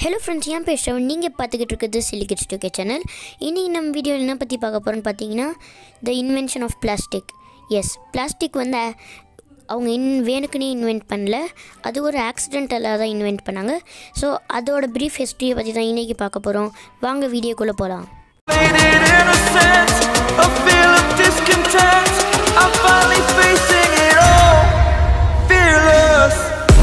Hello friends ஏன் பேசுகிறோம் நீங்கள் பார்த்துக்கிட்டு இருக்கிறது சிலிகிட்ஸ் டூகே சேனல் இன்றைக்கி நம்ம வீடியோவில் என்ன பற்றி பார்க்க போகிறோம்னு பார்த்தீங்கன்னா த இன்வென்ஷன் ஆஃப் பிளாஸ்டிக் எஸ் பிளாஸ்டிக் வந்து அ- அவங்க இன் வேணுக்குன்னே இன்வென்ட் பண்ணல அது ஒரு ஆக்சிடென்டலாக தான் இன்வென்ட் பண்ணாங்க ஸோ அதோட ப்ரீஃப் ஹிஸ்ட்ரியை பற்றி தான் இன்றைக்கி பார்க்க போகிறோம் வாங்க வீடியோக்குள்ளே போகலாம் Faded innocence, a feel of discontent. I'm finally facing it all, fearless.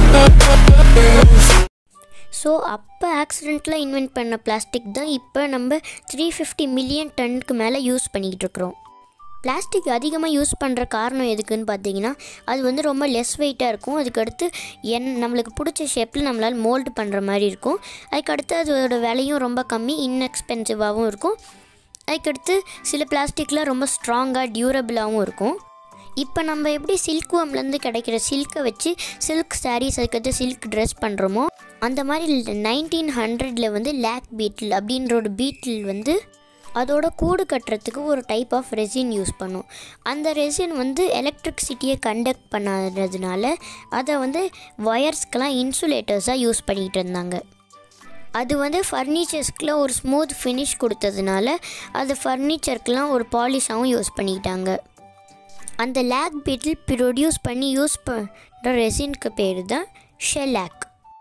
So அப்போ ஆக்சிடெண்ட்டில் இன்வென்ட் பண்ண பிளாஸ்டிக் தான் இப்போ நம்ம த்ரீ ஃபிஃப்டி மில்லியன் டன்னுக்கு மேலே யூஸ் பண்ணிக்கிட்டு இருக்கிறோம் பிளாஸ்டிக் அதிகமாக யூஸ் பண்ணுற காரணம் எதுக்குன்னு பார்த்தீங்கன்னா அது வந்து ரொம்ப லெஸ் வெயிட்டாக இருக்கும் அதுக்கடுத்து என் நம்மளுக்கு பிடிச்ச ஷேப்பில் நம்மளால் மோல்டு பண்ணுற மாதிரி இருக்கும் அதுக்கடுத்து அதோட விலையும் ரொம்ப கம்மி இன்எக்ஸ்பென்சிவாகவும் இருக்கும் அதுக்கடுத்து சில பிளாஸ்டிக்லாம் ரொம்ப ஸ்ட்ராங்காக டியூரபிளாகவும் இருக்கும் இப்போ நம்ம எப்படி சில்க் வாம்லேருந்து கிடைக்கிற சில்கை வச்சு சில்க் சாரீஸ் அதுக்கடுத்து சில்க் ட்ரெஸ் பண்ணுறோமோ அந்த மாதிரி நைன்டீன் ஹண்ட்ரடில் வந்து லேக் பீட்டில் அப்படின்ற ஒரு பீட்டில் வந்து அதோட கூடு கட்டுறதுக்கு ஒரு டைப் ஆஃப் ரெசின் யூஸ் பண்ணும் அந்த ரெசின் வந்து எலக்ட்ரிசிட்டியை கண்டக்ட் பண்ணாததுனால அதை வந்து ஒயர்ஸ்க்கெலாம் இன்சுலேட்டர்ஸாக யூஸ் பண்ணிகிட்டு இருந்தாங்க அது வந்து ஃபர்னிச்சர்ஸ்க்குலாம் ஒரு ஸ்மூத் ஃபினிஷ் கொடுத்ததுனால அது ஃபர்னிச்சருக்குலாம் ஒரு பாலிஷாகவும் யூஸ் பண்ணிக்கிட்டாங்க அந்த லேக் பீட்டில் ப்ரொடியூஸ் பண்ணி யூஸ் பண்ணுற ரெசினுக்கு பேர் தான் ஷெல்லாக்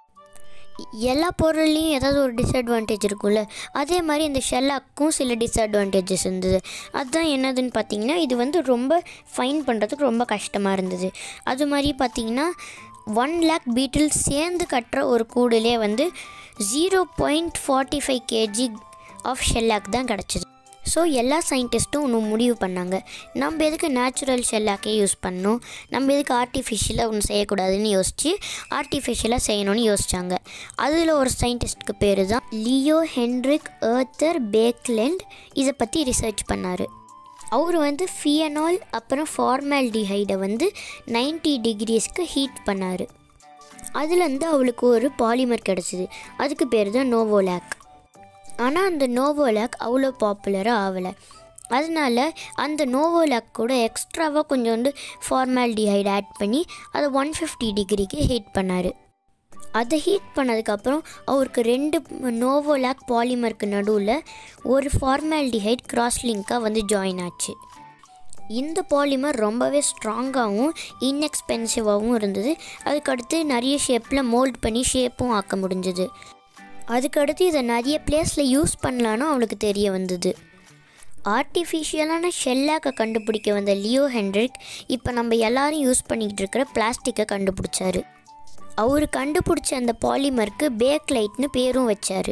எல்லா பொருள்லேயும் ஏதாவது ஒரு டிஸ்அட்வான்டேஜ் இருக்கும்ல அதே மாதிரி இந்த ஷெல்லாக்கும் சில டிஸ்அட்வான்டேஜஸ் இருந்தது அதுதான் என்னதுன்னு பார்த்தீங்கன்னா இது வந்து ரொம்ப ஃபைன் பண்ணுறதுக்கு ரொம்ப கஷ்டமாக இருந்தது அது மாதிரி பார்த்தீங்கன்னா ஒன் லேக் பீட்டில் சேர்ந்து கட்டுற ஒரு கூடுலே வந்து zero point forty five KG of shellac தான் கிடச்சிது ஸோ எல்லா சயின்டிஸ்ட்டும் ஒன்று முடிவு பண்ணாங்க நம்ம எதுக்கு நேச்சுரல் ஷெல்லாக்கே யூஸ் பண்ணணும் நம்ம எதுக்கு ஆர்டிஃபிஷியலாக ஒன்று செய்யக்கூடாதுன்னு யோசித்து ஆர்டிஃபிஷியலாக செய்யணும்னு யோசித்தாங்க அதில் ஒரு சயின்டிஸ்ட்க்கு பேர் தான் லியோ ஹென்ரிக் ஏர்த்தர் பேக்லெண்ட் இதை பற்றி ரிசர்ச் பண்ணார் அவர் வந்து ஃபியனால் அப்புறம் ஃபார்மால்டிஹைடை வந்து 90 டிகிரிஸ்க்கு ஹீட் பண்ணார் அதுலேருந்து அவளுக்கு ஒரு பாலிமர் கிடச்சிது அதுக்கு பேர் தான் நோவோலாக் ஆனால் அந்த நோவோலாக் அவ்வளோ பாப்புலராக ஆகலை அதனால அந்த நோவோலாக் கூட எக்ஸ்ட்ராவாக கொஞ்சோண்டு ஃபார்மால்டிஹைட் ஆட் பண்ணி அதை ஒன் ஃபிஃப்டி டிகிரிக்கு ஹீட் பண்ணார் அதை ஹீட் பண்ணதுக்கப்புறம் அவருக்கு ரெண்டு நோவோலாக் பாலிமருக்கு நடுவில் ஒரு ஃபார்மால்டிஹைட் கிராஸ் லிங்காக வந்து ஜாயின் ஆச்சு இந்த பாலிமர் ரொம்பவே ஸ்ட்ராங்காகவும் இன்எக்ஸ்பென்சிவாகவும் இருந்தது அதுக்கடுத்து நிறைய ஷேப்பில் மோல்ட் பண்ணி ஷேப்பும் ஆக்க முடிஞ்சது அதுக்கடுத்து இதை நிறைய பிளேஸில் யூஸ் பண்ணலான்னு அவளுக்கு தெரிய வந்தது ஆர்டிஃபிஷியலான ஷெல்லாக்கை கண்டுபிடிக்க வந்த லியோ ஹென்ரிக் இப்போ நம்ம எல்லாரும் யூஸ் பண்ணிக்கிட்டு இருக்கிற பிளாஸ்டிக்கை கண்டுபிடிச்சாரு அவர் கண்டுபிடிச்ச அந்த பாலிமருக்கு பேக் லைட்னு பேரும் வச்சார்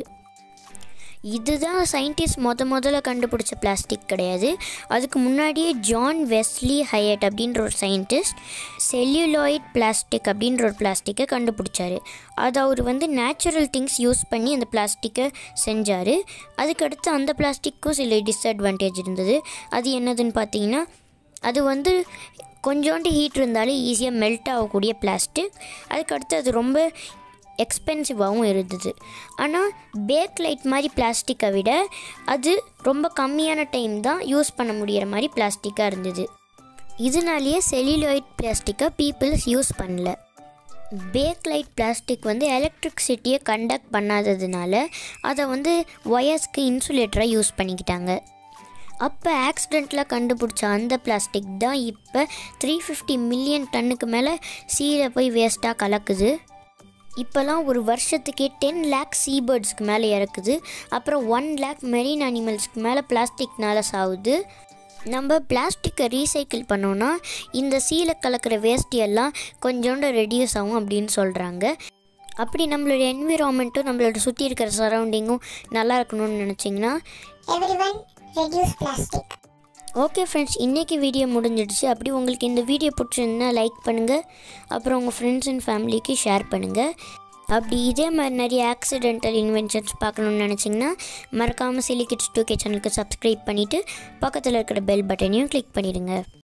இதுதான் சயின்டிஸ்ட் முத முதல்ல கண்டுபிடிச்ச பிளாஸ்டிக் கிடையாது அதுக்கு முன்னாடியே ஜான் வெஸ்லி ஹயட் அப்படின்ற ஒரு சயின்டிஸ்ட் செல்லுலாய்ட் பிளாஸ்டிக் அப்படின்ற ஒரு பிளாஸ்டிக்கை கண்டுபிடிச்சாரு அது அவர் வந்து நேச்சுரல் திங்ஸ் யூஸ் பண்ணி அந்த பிளாஸ்டிக்கை செஞ்சார் அதுக்கடுத்து அந்த பிளாஸ்டிக்கும் சில டிஸ்அட்வான்டேஜ் இருந்தது அது என்னதுன்னு பார்த்தீங்கன்னா அது வந்து கொஞ்சோண்டு ஹீட் இருந்தாலே ஈஸியாக மெல்ட் ஆகக்கூடிய பிளாஸ்டிக் அதுக்கடுத்து அது ரொம்ப எக்ஸ்பென்சிவாகவும் இருந்தது ஆனால் பேக் லைட் மாதிரி பிளாஸ்டிக்கை விட அது ரொம்ப கம்மியான டைம் தான் யூஸ் பண்ண முடிகிற மாதிரி பிளாஸ்டிக்காக இருந்தது இதனாலேயே செல்லுலாய்ட் பிளாஸ்டிக்கை பீப்புள்ஸ் யூஸ் பண்ணல பேக் லைட் பிளாஸ்டிக் வந்து எலக்ட்ரிசிட்டியை கண்டக்ட் பண்ணாததுனால அதை வந்து ஒயர்ஸ்க்கு இன்சுலேட்டராக யூஸ் பண்ணிக்கிட்டாங்க அப்போ ஆக்சிடெண்ட்டில் கண்டுபிடிச்ச அந்த பிளாஸ்டிக் தான் இப்போ த்ரீ ஃபிஃப்டி மில்லியன் டன்னுக்கு மேலே சீல போய் வேஸ்ட்டாக கலக்குது இப்போல்லாம் ஒரு வருஷத்துக்கே டென் லேக் சீபர்ட்ஸ்க்கு மேலே இறக்குது அப்புறம் ஒன் லேக் மெரின் அனிமல்ஸ்க்கு மேலே பிளாஸ்டிக்னால சாகுது நம்ம பிளாஸ்டிக்கை ரீசைக்கிள் பண்ணோன்னா இந்த சீலை கலக்கிற வேஸ்ட் எல்லாம் கொஞ்சோண்டு ரெடியூஸ் ஆகும் அப்படின்னு சொல்கிறாங்க அப்படி நம்மளோட என்விரான்மெண்ட்டும் நம்மளோட சுற்றி இருக்கிற சரௌண்டிங்கும் நல்லா இருக்கணும்னு நினச்சிங்கன்னா everyone reduce plastic okay friends இன்றைக்கி வீடியோ முடிஞ்சிடுச்சு அப்படி உங்களுக்கு இந்த வீடியோ பிடிச்சிருந்தா லைக் பண்ணுங்கள் அப்புறம் உங்கள் ஃப்ரெண்ட்ஸ் அண்ட் ஃபேமிலிக்கு ஷேர் பண்ணுங்கள் அப்படி இதே மாதிரி நிறைய ஆக்சிடென்டல் இன்வென்ஷன்ஸ் பார்க்கணுன்னு நினச்சிங்கன்னா மறக்காமல் சிலிகிட்ஸ் டூ கே சேனலுக்கு சப்ஸ்கிரைப் பண்ணிவிட்டு பக்கத்தில் இருக்கிற பெல் பட்டனையும் கிளிக் பண்ணிடுங்க